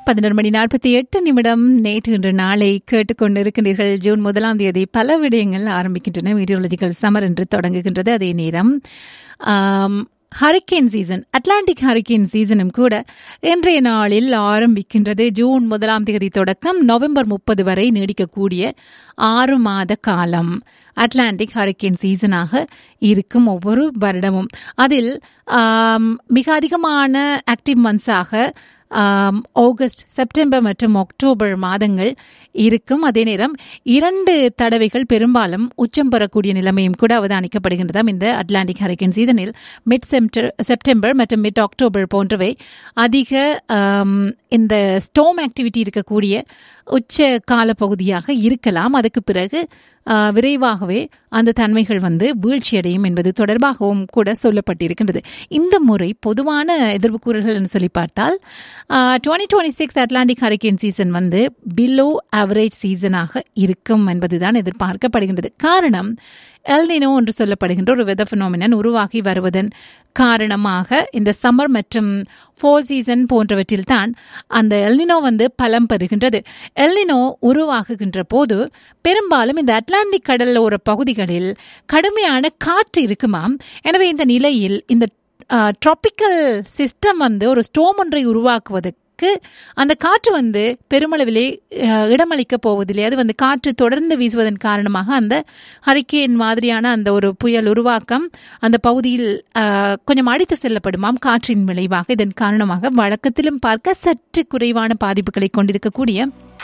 பதினொரு மணி நாற்பத்தி எட்டு நிமிடம் நேற்று இன்று நாளை கேட்டுக்கொண்டிருக்கின்றீர்கள் ஜூன் முதலாம் தேதி பல விடயங்கள் ஆரம்பிக்கின்றன மீட்டியோலஜிக்கல் சம்மர் என்று தொடங்குகின்றது அதே நேரம் ஹரிக்கேன் சீசன் அட்லாண்டிக் ஹரிக்கேன் சீசனும் கூட இன்றைய நாளில் ஆரம்பிக்கின்றது ஜூன் முதலாம் தேதி தொடக்கம் நவம்பர் முப்பது வரை நீடிக்கக்கூடிய ஆறு மாத காலம் அட்லாண்டிக் ஹரிக்கேன் சீசனாக இருக்கும் ஒவ்வொரு வருடமும் அதில் மிக அதிகமான ஆக்டிவ் மந்த்ஸாக ஆகஸ்ட் செப்டம்பர் மற்றும் அக்டோபர் மாதங்கள் இருக்கும் அதே நேரம் இரண்டு தடவைகள் பெரும்பாலும் உச்சம் பெறக்கூடிய நிலைமையும் கூட அவதானிக்கப்படுகின்றதாம் இந்த அட்லாண்டிக் ஹரிக்கன் சீசனில் மிட் செப்டம்பர் மற்றும் மிட் அக்டோபர் போன்றவை அதிக இந்த ஸ்டோம் ஆக்டிவிட்டி இருக்கக்கூடிய உச்ச கால பகுதியாக இருக்கலாம் அதுக்கு பிறகு விரைவாகவே அந்த தன்மைகள் வந்து வீழ்ச்சியடையும் என்பது தொடர்பாகவும் கூட சொல்லப்பட்டிருக்கின்றது இந்த முறை பொதுவான எதிர்ப்பு கூறல்கள் என்று சொல்லி பார்த்தால் twenty twenty six Atlantic hurricane season வந்து பிலோ ஆவரேஜ் சீசனாக இருக்கும் என்பதுதான் எதிர்பார்க்கப்படுகின்றது காரணம் எல்னினோ என்று சொல்லப்படுகின்ற ஒரு வெதர் ஃபினோமினன் உருவாகி வருவதன் காரணமாக இந்த சம்மர் மற்றும் ஃபோல் சீசன் போன்றவற்றில் தான் அந்த எல்னினோ வந்து பலம் பெறுகின்றது எல்னினோ உருவாகுகின்ற போது பெரும்பாலும் இந்த அட்லாண்டிக் கடலோர பகுதிகளில் கடுமையான காற்று இருக்குமாம் எனவே இந்த நிலையில் இந்த ட்ராபிக்கல் சிஸ்டம் வந்து ஒரு ஸ்டோம் ஒன்றை உருவாக்குவதற்கு அந்த காற்று வந்து பெருமளவிலே இடமளிக்க போவதில்லை அது வந்து காற்று தொடர்ந்து வீசுவதன் காரணமாக அந்த ஹரிக்கேன் மாதிரியான அந்த ஒரு புயல் உருவாக்கம் அந்த பகுதியில் கொஞ்சம் அடித்து செல்லப்படுமாம் காற்றின் விளைவாக இதன் காரணமாக வழக்கத்திலும் பார்க்க சற்று குறைவான பாதிப்புகளை கொண்டிருக்கக்கூடிய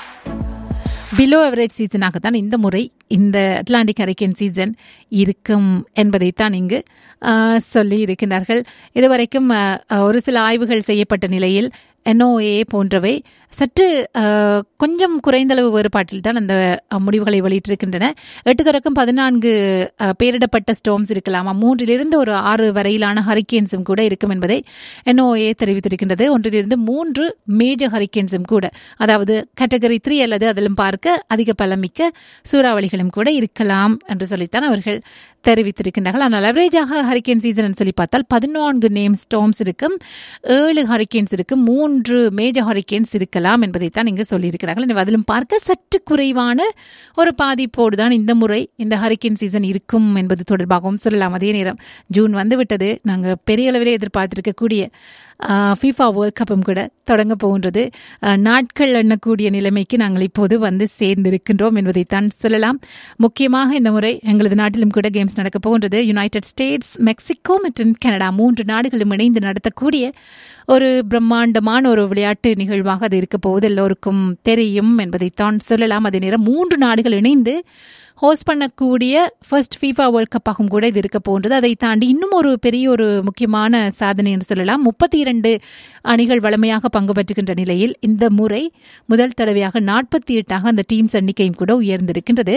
பிலோ அவரேஜ் சீசனாகத்தான் இந்த முறை இந்த அட்லாண்டிக் ஹரிக்கேன் சீசன் இருக்கும் என்பதைத்தான் இங்கு சொல்லி இருக்கின்றார்கள் இதுவரைக்கும் ஒரு சில ஆய்வுகள் செய்யப்பட்ட நிலையில் என்ஓஏ போன்றவை சற்று கொஞ்சம் குறைந்தளவு வேறுபாட்டில் தான் அந்த முடிவுகளை வெளியிட்டிருக்கின்றன எட்டு தொடக்கம் பதினான்கு பெயரிடப்பட்ட ஸ்டோம்ஸ் இருக்கலாமா மூன்றிலிருந்து ஒரு ஆறு வரையிலான ஹரிக்கேன்ஸும் கூட இருக்கும் என்பதை என்ஓஏ தெரிவித்திருக்கின்றது ஒன்றிலிருந்து மூன்று மேஜர் ஹரிக்கேன்ஸும் கூட அதாவது கேட்டகரி த்ரீ அல்லது அதிலும் பார்க்க அதிக பலமிக்க சூறாவளிகளும் கூட இருக்கலாம் என்று சொல்லித்தான் அவர்கள் தெரிவித்திருக்கின்றார்கள் ஆனால் அவரேஜாக ஹரிக்கேன் சீசன் சொல்லி பார்த்தால் பதினான்கு நேம் ஸ்டோம்ஸ் இருக்கும் ஏழு ஹரிக்கேன்ஸ் இருக்கும் மூன்று மேஜர் ஹரிக்கேன்ஸ் இருக்கலாம் என்பதைத்தான் இங்கு சொல்லியிருக்கிறார்கள் எனவே அதிலும் பார்க்க சற்று குறைவான ஒரு பாதிப்போடு தான் இந்த முறை இந்த ஹரிக்கேன் சீசன் இருக்கும் என்பது தொடர்பாகவும் சொல்லலாம் அதே நேரம் ஜூன் வந்துவிட்டது நாங்கள் பெரிய அளவிலே எதிர்பார்த்திருக்கக்கூடிய ஃபீஃபா வேர்ல்ட் கப்பும் கூட தொடங்க போகின்றது நாட்கள் எண்ணக்கூடிய நிலைமைக்கு நாங்கள் இப்போது வந்து சேர்ந்திருக்கின்றோம் என்பதைத்தான் சொல்லலாம் முக்கியமாக இந்த முறை எங்களது நாட்டிலும் கூட கேம்ஸ் நடக்க போகின்றது யுனைடெட் ஸ்டேட்ஸ் மெக்சிகோ மற்றும் கனடா மூன்று நாடுகளும் இணைந்து நடத்தக்கூடிய ஒரு பிரம்மாண்டமான ஒரு விளையாட்டு நிகழ்வாக அது இருக்க போவது எல்லோருக்கும் தெரியும் என்பதைத்தான் சொல்லலாம் அதே நேரம் மூன்று நாடுகள் இணைந்து ஹோஸ்ட் பண்ணக்கூடிய ஃபர்ஸ்ட் ஃபீஃபா வேர்ல்ட் கப்பாகவும் கூட இது இருக்க போன்றது அதை தாண்டி இன்னும் ஒரு பெரிய ஒரு முக்கியமான சாதனை என்று சொல்லலாம் முப்பத்தி இரண்டு அணிகள் வளமையாக பங்கு பெற்றுகின்ற நிலையில் இந்த முறை முதல் தடவையாக நாற்பத்தி எட்டாக அந்த டீம்ஸ் எண்ணிக்கையும் கூட உயர்ந்திருக்கின்றது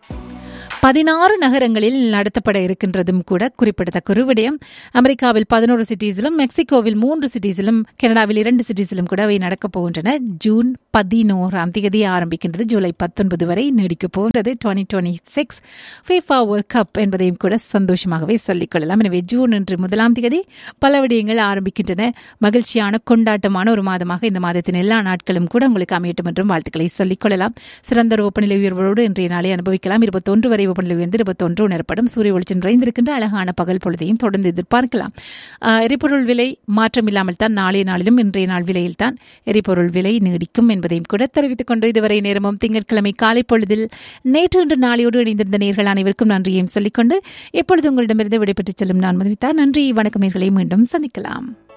பதினாறு நகரங்களில் நடத்தப்பட இருக்கின்றதும் கூட குறிப்பிடத்தக்க ஒரு விடயம் அமெரிக்காவில் பதினோரு சிட்டிஸிலும் மெக்சிகோவில் மூன்று சிட்டிஸிலும் கனடாவில் இரண்டு சிட்டிஸிலும் கூட அவை நடக்கப் போகின்றன ஜூன் பதினோராம் தேதி ஆரம்பிக்கின்றது ஜூலை பத்தொன்பது வரை நீடிக்கப் போகின்றது twenty twenty six FIFA World Cup என்பதையும் கூட சந்தோஷமாகவே சொல்லிக் கொள்ளலாம் எனவே ஜூன் இன்று முதலாம் தேதி பல விடயங்கள் ஆரம்பிக்கின்றன மகிழ்ச்சியான கொண்டாட்டமான ஒரு மாதமாக இந்த மாதத்தின் எல்லா நாட்களும் கூட உங்களுக்கு அமையட்டும் என்றும் வாழ்த்துக்களை சொல்லிக் கொள்ளலாம் சிறந்த ஒரு வெப்பநிலை உயர்வோடு இன்றைய நாளை அனுபவிக்கலாம் இருபத்தொன்று வரை வெப்பநிலை உயர்ந்து இருபத்தொன்று உணரப்படும் சூரிய வெளிச்சம் நிறைந்திருக்கின்ற அழகான பகல் பொழுதையும் தொடர்ந்து எதிர்பார்க்கலாம் எரிபொருள் விலை மாற்றம் இல்லாமல் தான் நாளைய நாளிலும் இன்றைய நாள் விலையில் தான் எரிபொருள் விலை நீடிக்கும் என்பதையும் கூட தெரிவித்துக் கொண்டு இதுவரை நேரமும் திங்கட்கிழமை காலை பொழுதில் நேற்று இன்று நாளையோடு இணைந்திருந்த நேர்கள் அனைவருக்கும் நன்றியையும் சொல்லிக்கொண்டு எப்பொழுது உங்களிடமிருந்து விடைபெற்றுச் செல்லும் நான் மதிவித்தார் நன்றி வணக்கம் நேர்களை மீண்டும் சந்திக்கலாம்